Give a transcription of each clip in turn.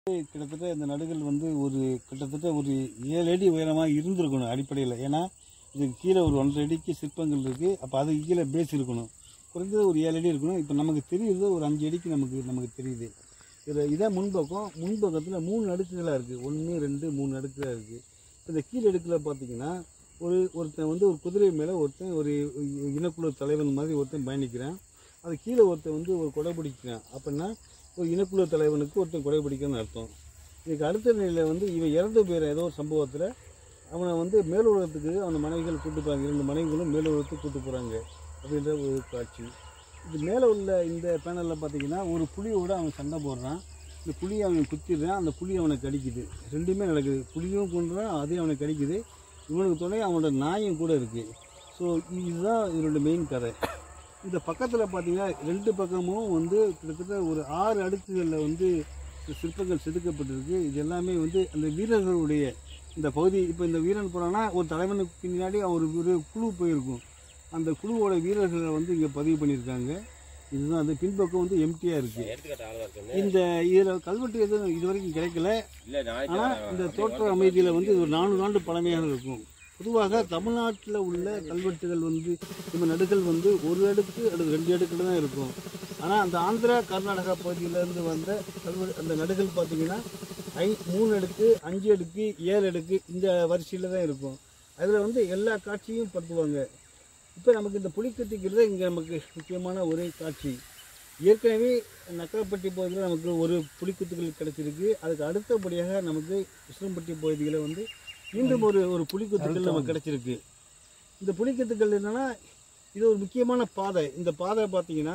கிட்டத்தட்ட இந்த நடுகள் வந்து ஒரு கிட்டத்தட்ட ஒரு ஏழு அடி உயரமாக இருந்திருக்கணும் அடிப்படையில் ஏன்னா இதுக்கு கீழே ஒரு ஒன்றரை அடிக்கு சிற்பங்கள் இருக்குது அப்போ அதுக்கு கீழே பேஸ் இருக்கணும் குறைஞ்சது ஒரு ஏழு அடி இருக்கணும் இப்போ நமக்கு தெரியுது ஒரு அஞ்சு அடிக்கு நமக்கு நமக்கு தெரியுது இதில் இதான் முன்பக்கம் முன்பக்கத்தில் மூணு அடுக்குகளாக இருக்குது ஒன்று ரெண்டு மூணு அடுக்குகளாக இருக்குது இந்த கீழ் அடுக்கில் பார்த்தீங்கன்னா ஒரு ஒருத்தன் வந்து ஒரு குதிரை மேலே ஒருத்தன் ஒரு இனக்குழு தலைவன் மாதிரி ஒருத்தன் பயணிக்கிறான் அது கீழே ஒருத்தன் வந்து ஒரு கொடை பிடிக்கிறான் அப்படின்னா ஒரு இனக்குழு தலைவனுக்கு ஒருத்தன் கொடை பிடிக்கணும்னு அர்த்தம் இதுக்கு அடுத்த நிலையில் வந்து இவன் இறந்து போயிற ஏதோ ஒரு சம்பவத்தில் அவனை வந்து மேலுலகத்துக்கு அவன மனைவிகள் கூட்டு போகிறாங்க இரண்டு மனைவிகளும் மேலுலகத்துக்கு கூட்டு போகிறாங்க அப்படின்ற ஒரு காட்சி இது மேலே உள்ள இந்த பேனலில் பார்த்தீங்கன்னா ஒரு புலியோட அவன் சண்டை போடுறான் இந்த புலியை அவன் குத்திடுறான் அந்த புலி அவனை கடிக்குது ரெண்டுமே நடக்குது புலியும் கொண்டுறான் அதே அவனை கடிக்குது இவனுக்கு துணை அவனோட நாயும் கூட இருக்குது ஸோ இதுதான் இதனோட மெயின் கதை இந்த பக்கத்தில் பார்த்தீங்கன்னா ரெண்டு பக்கமும் வந்து கிட்டத்தட்ட ஒரு ஆறு அடுக்குகளில் வந்து சிற்பங்கள் செதுக்கப்பட்டிருக்கு இது எல்லாமே வந்து அந்த வீரர்களுடைய இந்த பகுதி இப்போ இந்த வீரன் போனான்னா ஒரு தலைவனுக்கு பின்னாடி ஒரு ஒரு குழு போயிருக்கும் அந்த குழுவோட வீரர்களை வந்து இங்கே பதிவு பண்ணியிருக்காங்க இதுதான் அது பின்பக்கம் வந்து எம்டியாக இருக்குது எடுத்துக்காட்டு ஆளா இருக்கு இந்த இதில் கல்வெட்டு எதுவும் இது வரைக்கும் கிடைக்கல இல்ல நாளைக்கு ஆனால் இந்த தோற்ற அமைதியில் வந்து இது ஒரு நானூறு ஆண்டு பழமையாக இருக்கும் பொதுவாக தமிழ்நாட்டில் உள்ள கல்வெட்டுகள் வந்து நம்ம நடுகள் வந்து ஒரு அடுக்கு அல்லது ரெண்டு அடுக்கில் தான் இருக்கும் ஆனால் அந்த ஆந்திரா கர்நாடகா பகுதியிலேருந்து வந்த கல்வெட்டு அந்த நடுகள் பார்த்தீங்கன்னா ஐ மூணு அடுக்கு அஞ்சு அடுக்கு ஏழு அடுக்கு இந்த வரிசையில் தான் இருக்கும் அதில் வந்து எல்லா காட்சியும் படுத்துவாங்க இப்போ நமக்கு இந்த புலிக்கட்டிக்கிறது இங்கே நமக்கு முக்கியமான ஒரே காட்சி ஏற்கனவே நக்கரப்பட்டி பகுதியில் நமக்கு ஒரு புலிக்குத்துகள் கிடைச்சிருக்கு அதுக்கு அடுத்தபடியாக நமக்கு உசிலம்பட்டி பகுதியில் வந்து மீண்டும் ஒரு ஒரு புலிக்குத்துக்கள் நமக்கு கிடைச்சிருக்கு இந்த புலிக்குத்துக்கள் என்னன்னா இது ஒரு முக்கியமான பாதை இந்த பாதை பார்த்தீங்கன்னா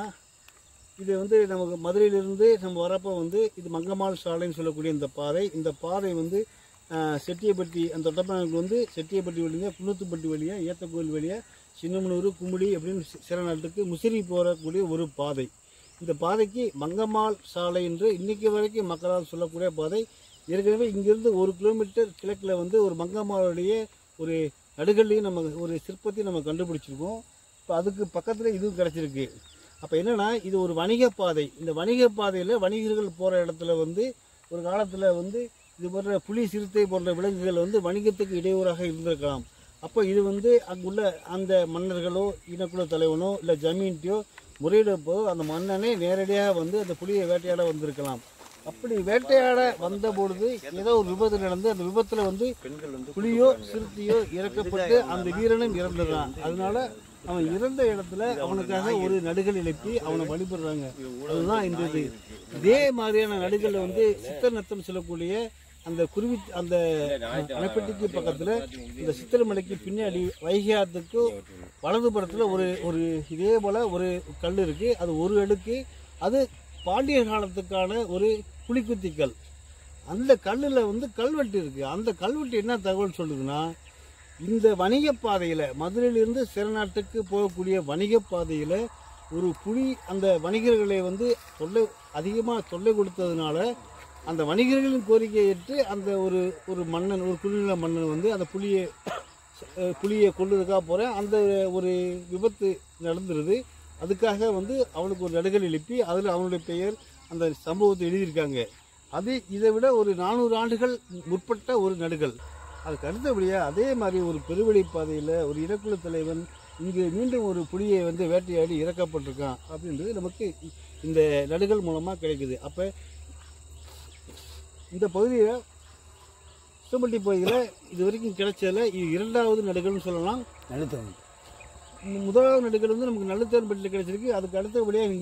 இது வந்து நமக்கு மதுரையிலிருந்து நம்ம வரப்போ வந்து இது மங்கம்மாள் சாலைன்னு சொல்லக்கூடிய இந்த பாதை இந்த பாதை வந்து ஆஹ், செட்டியப்பட்டி அந்த தொட்டப்பனுக்கு வந்து செட்டியப்பட்டி வழியாக குன்னத்துப்பட்டி வழியாக ஏத்தக்கோயில் வழியாக சின்னமனூர் குமுடி அப்படின்னு சி- சிறநாட்டுக்கு முசிறி போகக்கூடிய ஒரு பாதை இந்த பாதைக்கு மங்கம்மாள் சாலை என்று இன்னைக்கு வரைக்கும் மக்களால் சொல்லக்கூடிய பாதை ஏற்கனவே இங்கிருந்து ஒரு கிலோமீட்டர் கிழக்கில் வந்து ஒரு மங்கம்மாளுடைய ஒரு நடுகல்லையும் நம்ம ஒரு சிற்பத்தையும் நம்ம கண்டுபிடிச்சிருக்கோம் இப்போ அதுக்கு பக்கத்தில் இதுவும் கிடச்சிருக்கு அப்போ என்னன்னா இது ஒரு வணிக பாதை இந்த வணிக பாதையில் வணிகர்கள் போகிற இடத்துல வந்து ஒரு காலத்தில் வந்து இது போன்ற புலி சிறுத்தை போன்ற விலங்குகள் வந்து வணிகத்துக்கு இடையூறாக இருந்திருக்கலாம் அப்போ இது வந்து அங்குள்ள அந்த மன்னர்களோ இனக்குழு தலைவனோ இல்லை ஜமீன்ட்டியோ முறையிடப்போ அந்த மன்னனே நேரடியாக வந்து அந்த புலியை வேட்டையாட வந்திருக்கலாம் அப்படி வேட்டையாட வந்த பொழுது ஏதோ ஒரு விபத்து நடந்து அந்த விபத்துல வந்து புலியோ சிறுத்தையோ இறக்கப்பட்டு அந்த வீரனும் இறந்துடுறான் அதனால அவன் இறந்த இடத்துல அவனுக்காக ஒரு நடுகள் எழுப்பி அவனை வழிபடுறாங்க அதுதான் இந்த இது இதே மாதிரியான நடுகள்ல வந்து சித்தர் நத்தம் சொல்லக்கூடிய அந்த குருவி அந்த அணைப்பட்டிக்கு பக்கத்துல இந்த சித்திரமலைக்கு பின்னாடி வைகாத்துக்கு வலதுபுறத்துல ஒரு ஒரு இதே போல ஒரு கல் இருக்கு அது ஒரு அடுக்கு அது பாண்டியர் காலத்துக்கான ஒரு புலிக்குத்திக்கல் அந்த கல்லில் வந்து கல்வெட்டு இருக்கு அந்த கல்வெட்டு என்ன தகவல் சொல்லுதுன்னா இந்த வணிக பாதையில மதுரையிலிருந்து சிறநாட்டுக்கு போகக்கூடிய வணிக பாதையில ஒரு புலி அந்த வணிகர்களை வந்து தொல்லை அதிகமாக தொல்லை கொடுத்ததுனால அந்த வணிகர்களின் கோரிக்கையை ஏற்று அந்த ஒரு ஒரு மன்னன் ஒரு குறுநில மன்னன் வந்து அந்த புலியை அஹ், புலியை கொள்ளுறதுக்காக போகிறேன் அந்த ஒரு விபத்து நடந்துருது அதுக்காக வந்து அவனுக்கு ஒரு நடுகள் எழுப்பி அதில் அவனுடைய பெயர் அந்த சம்பவத்தை எழுதியிருக்காங்க அது இதை விட ஒரு நானூறு ஆண்டுகள் முற்பட்ட ஒரு நடுகள் அதுக்கு அடுத்தபடியா அதே மாதிரி ஒரு பெருவழி பாதையில் ஒரு இனக்குழு தலைவன் இங்கு மீண்டும் ஒரு புலியை வந்து வேட்டையாடி இறக்கப்பட்டிருக்கான் அப்படின்றது நமக்கு இந்த நடுகள் மூலமாக கிடைக்குது அப்போ இந்த பகுதியில் சுத்தம்பட்டி பகுதியில் இது வரைக்கும் கிடைச்சதில் இது இரண்டாவது நடுகள்னு சொல்லலாம் நடுத்தவன் முதலாவது நடுகள் வந்து நமக்கு நல்லத்தேன்பட்டியில் கிடைச்சிருக்கு அதுக்கு அடுத்தபடியாக